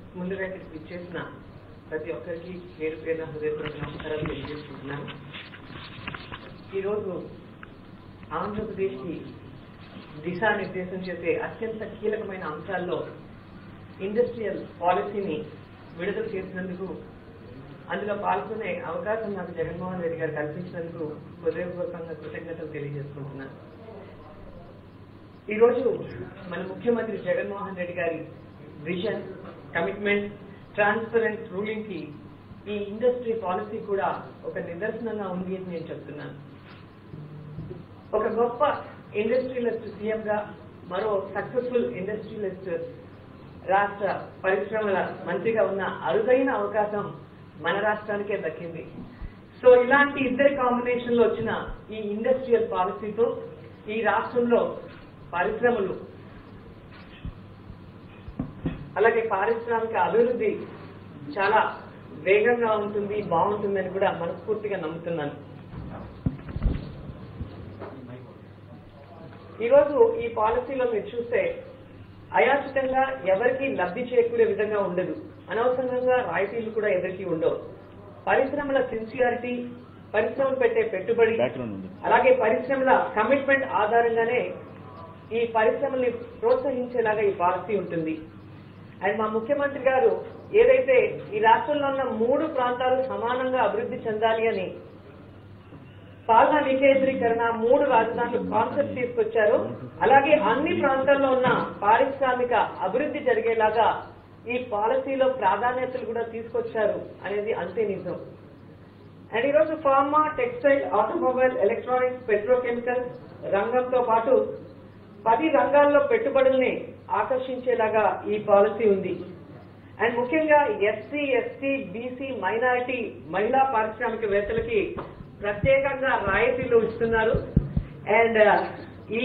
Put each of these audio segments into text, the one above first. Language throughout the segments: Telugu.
ముందుగా ఇక్కడికి ఇచ్చేసిన ప్రతి ఒక్కరికి పేరు పేరున హృదయపూర్వక నమస్కారాలు తెలియజేసుకుంటున్నాను ఈరోజు ఆంధ్రప్రదేశ్కి దిశానిర్దేశం చేసే అత్యంత కీలకమైన అంశాల్లో ఇండస్ట్రియల్ పాలసీని విడుదల చేసినందుకు అందులో పాల్గొనే అవకాశం నాకు జగన్మోహన్ రెడ్డి గారు కల్పించినందుకు హృదయపూర్వకంగా కృతజ్ఞతలు తెలియజేసుకుంటున్నాను ఈరోజు మన ముఖ్యమంత్రి జగన్మోహన్ రెడ్డి గారి విజన్ కమిట్మెంట్ ట్రాన్స్పరెంట్ రూలింగ్ కి ఈ ఇండస్ట్రీ పాలసీ కూడా ఒక నిదర్శనంగా ఉంది అని నేను చెప్తున్నాను ఒక గొప్ప ఇండస్ట్రియలిస్ట్ సీఎం గా మరో సక్సెస్ఫుల్ ఇండస్ట్రియలిస్ట్ రాష్ట్ర పరిశ్రమల మంత్రిగా ఉన్న అరుదైన అవకాశం మన రాష్ట్రానికే దక్కింది సో ఇలాంటి ఇద్దరి కాంబినేషన్ లో వచ్చిన ఈ ఇండస్ట్రియల్ పాలసీతో ఈ రాష్ట్రంలో పరిశ్రమలు అలాగే పారిశ్రామిక అభివృద్ధి చాలా వేగంగా ఉంటుంది బాగుంటుందని కూడా మనస్ఫూర్తిగా నమ్ముతున్నాను ఈరోజు ఈ పాలసీలో మీరు చూస్తే అయాచితంగా ఎవరికి లబ్ధి చేకూరే విధంగా ఉండదు అనవసరంగా రాయితీలు కూడా ఎవరికి ఉండవు పరిశ్రమల సిన్సియారిటీ పరిశ్రమలు పెట్టే పెట్టుబడి బ్యాక్గ్రౌండ్ ఉంది అలాగే పరిశ్రమల కమిట్మెంట్ ఆధారంగానే ఈ పరిశ్రమల్ని ప్రోత్సహించేలాగా ఈ పాలసీ ఉంటుంది అండ్ మా ముఖ్యమంత్రి గారు ఏదైతే ఈ రాష్ట్రంలో ఉన్న మూడు ప్రాంతాలు సమానంగా అభివృద్ధి చెందాలి అని పాలనా వికేంద్రీకరణ మూడు రాజధానులు కాన్సెప్ట్ తీసుకొచ్చారు అలాగే అన్ని ప్రాంతాల్లో ఉన్న పారిశ్రామిక అభివృద్ధి జరిగేలాగా ఈ పాలసీలో ప్రాధాన్యతలు కూడా తీసుకొచ్చారు అనేది అంతే నిజం అండ్ ఈరోజు pharma textile automobile electronics petrochemicals రంగంతో పాటు పది రంగాల్లో పెట్టుబడుల్ని ఆకర్షించేలాగా ఈ పాలసీ ఉంది అండ్ ముఖ్యంగా ఎస్సీ ఎస్టీ బీసీ మైనారిటీ మహిళా పారిశ్రామికవేత్తలకి ప్రత్యేకంగా రాయితీలు ఇస్తున్నారు అండ్ ఈ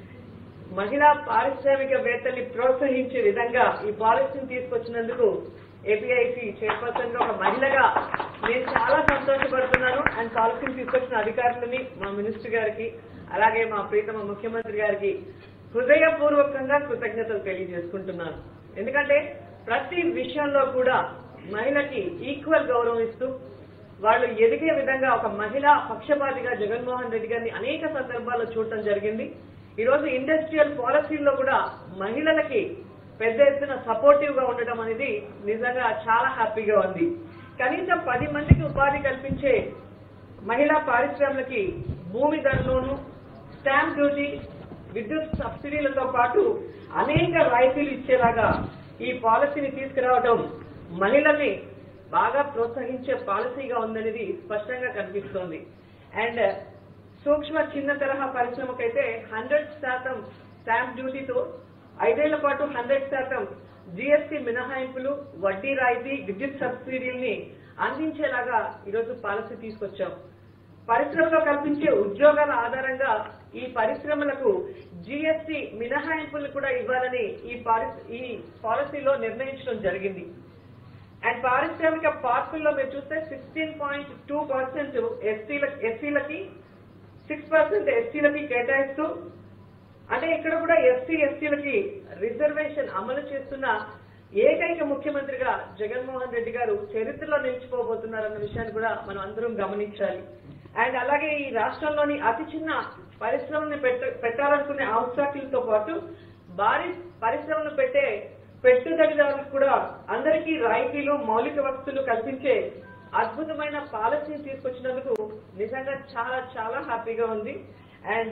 మహిళా పారిశ్రామికవేత్తల్ని ప్రోత్సహించే విధంగా ఈ పాలసీని తీసుకొచ్చినందుకు ఏపీఐసి చైర్పర్సన్ గా ఒక మహిళగా నేను చాలా సంతోషపడుతున్నాను అండ్ పాలసీని తీసుకొచ్చిన అధికారులని మా మినిస్టర్ గారికి అలాగే మా ప్రీతమ ముఖ్యమంత్రి గారికి హృదయపూర్వకంగా కృతజ్ఞతలు తెలియజేసుకుంటున్నాను ఎందుకంటే ప్రతి విషయంలో కూడా మహిళకి ఈక్వల్ గౌరవం ఇస్తూ వాళ్ళు ఎదిగే విధంగా ఒక మహిళా పక్షపాతిగా జగన్మోహన్ రెడ్డి గారిని అనేక సందర్భాల్లో చూడటం జరిగింది ఈ రోజు ఇండస్ట్రియల్ పాలసీల్లో కూడా మహిళలకి పెద్ద ఎత్తున సపోర్టివ్ గా ఉండటం అనేది నిజంగా చాలా హ్యాపీగా ఉంది కనీసం పది మందికి ఉపాధి కల్పించే మహిళా పారిశ్రామికలకి భూమి ధరలోను స్టాంప్ డ్యూటీ విద్యుత్ సబ్సిడీలతో పాటు అనేక రాయితీలు ఇచ్చేలాగా ఈ పాలసీని తీసుకురావడం మహిళల్ని బాగా ప్రోత్సహించే పాలసీగా ఉందనేది స్పష్టంగా కనిపిస్తోంది అండ్ సూక్ష్మ చిన్న తరహా పరిశ్రమకైతే హండ్రెడ్ శాతం స్టాంప్ డ్యూటీతో ఐదేళ్ల పాటు హండ్రెడ్ శాతం జీఎస్టీ మినహాయింపులు వడ్డీ రాయితీ విద్యుత్ సబ్సిడీల్ని అందించేలాగా ఈరోజు పాలసీ తీసుకొచ్చాం పరిశ్రమలో కల్పించే ఉద్యోగాల ఆధారంగా ఈ పరిశ్రమలకు జీఎస్టీ మినహాయింపులు కూడా ఇవ్వాలని ఈ పారి- ఈ పాలసీలో నిర్ణయించడం జరిగింది అండ్ పారిశ్రామిక పార్కుల్లో మీరు చూస్తే సిక్స్టీన్ పాయింట్ టూ పర్సెంట్ ఎస్టీల ఎస్సీలకి సిక్స్ పర్సెంట్ ఎస్టీలకి కేటాయిస్తూ అంటే ఇక్కడ కూడా ఎస్సీ ఎస్టీలకి రిజర్వేషన్ అమలు చేస్తున్న ఏకైక ముఖ్యమంత్రిగా జగన్మోహన్ రెడ్డి గారు చరిత్రలో నిలిచిపోబోతున్నారన్న విషయాన్ని కూడా మనం అందరం గమనించాలి అండ్ అలాగే ఈ రాష్ట్రంలోని అతి చిన్న పరిశ్రమల్ని పెట్ట పెట్టాలనుకునే ఔత్సాకులతో పాటు భారీ పరిశ్రమలు పెట్టే పెట్టుబడిదారులకు కూడా అందరికీ రాయితీలు మౌలిక వసతులు కల్పించే అద్భుతమైన పాలసీని తీసుకొచ్చినందుకు నిజంగా చాలా చాలా హ్యాపీగా ఉంది అండ్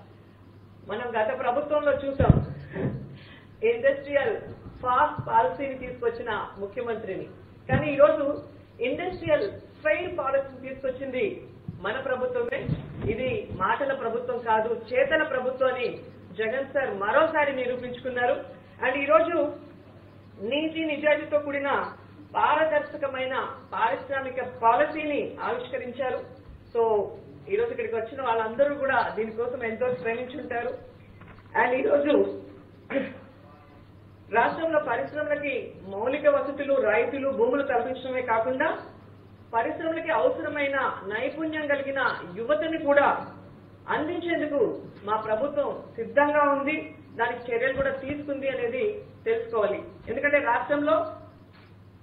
మనం గత ప్రభుత్వంలో చూసాం ఇండస్ట్రియల్ ఫాస్ట్ పాలసీని తీసుకొచ్చిన ముఖ్యమంత్రిని కానీ ఈరోజు ఇండస్ట్రియల్ ఫెయిర్ పాలసీని తీసుకొచ్చింది మన ప్రభుత్వమే ఇది మాటల ప్రభుత్వం కాదు చేతల ప్రభుత్వం అని జగన్ సార్ మరోసారి నిరూపించుకున్నారు అండ్ ఈరోజు నీతి నిజాయితీతో కూడిన పారదర్శకమైన పారిశ్రామిక పాలసీని ఆవిష్కరించారు సో ఈ రోజు ఇక్కడికి వచ్చిన వాళ్ళందరూ కూడా దీనికోసం ఎంతో శ్రమించుంటారు అండ్ ఈరోజు రాష్ట్రంలో పరిశ్రమలకి మౌలిక వసతులు రైతులు భూములు కల్పించడమే కాకుండా పరిశ్రమలకి అవసరమైన నైపుణ్యం కలిగిన యువతని కూడా అందించేందుకు మా ప్రభుత్వం సిద్ధంగా ఉంది దానికి చర్యలు కూడా తీసుకుంది అనేది తెలుసుకోవాలి ఎందుకంటే రాష్ట్రంలో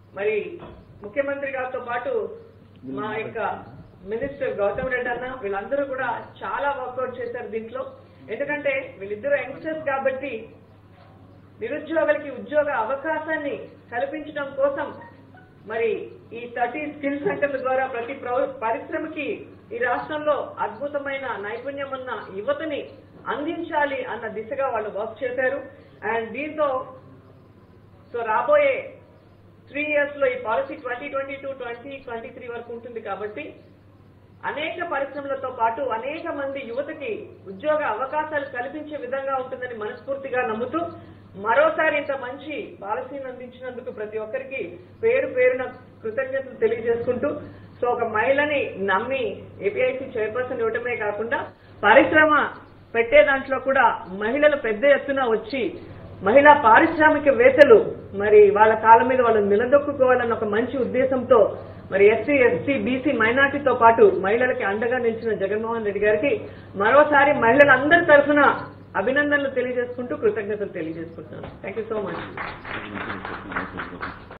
మరి ముఖ్యమంత్రి గారితో పాటు మా యొక్క మినిస్టర్ గౌతమ్ రెడ్డి అన్న వీళ్ళందరూ కూడా చాలా వర్కౌట్ చేశారు దీంట్లో ఎందుకంటే వీళ్ళిద్దరూ యంగ్స్టర్స్ కాబట్టి నిరుద్యోగులకి ఉద్యోగ అవకాశాన్ని కల్పించడం కోసం మరి ఈ థర్టీ స్కిల్ సెంటర్ల ద్వారా ప్రతి ప్రవ- పరిశ్రమకి ఈ రాష్ట్రంలో అద్భుతమైన నైపుణ్యం ఉన్న యువతని అందించాలి అన్న దిశగా వాళ్ళు వర్క్ చేశారు అండ్ దీంతో సో రాబోయే త్రీ ఇయర్స్ లో ఈ policy twenty twenty two twenty twenty three వరకు ఉంటుంది కాబట్టి అనేక పరిశ్రమలతో పాటు అనేక మంది యువతకి ఉద్యోగ అవకాశాలు కల్పించే విధంగా ఉంటుందని మనస్ఫూర్తిగా నమ్ముతూ మరోసారి ఇంత మంచి పాలసీని అందించినందుకు ప్రతి ఒక్కరికి పేరు పేరున కృతజ్ఞతలు తెలియజేసుకుంటూ సో ఒక మహిళని నమ్మి ఏపీఐసి చైర్పర్సన్ ఇవ్వటమే కాకుండా పరిశ్రమ పెట్టే దాంట్లో కూడా మహిళలు పెద్ద ఎత్తున వచ్చి మహిళా పారిశ్రామికవేత్తలు మరి వాళ్ళ కాళ్ళ మీద వాళ్ళు నిలదొక్కుకోవాలన్న ఒక మంచి ఉద్దేశంతో మరి ఎస్సీ ఎస్టీ బీసీ మైనార్టీతో పాటు మహిళలకి అండగా నిలిచిన జగన్మోహన్ రెడ్డి గారికి మరోసారి మహిళలందరి తరఫున అభినందనలు తెలియజేసుకుంటూ కృతజ్ఞతలు తెలియజేసుకుంటున్నాను థ్యాంక్ యూ సో మచ్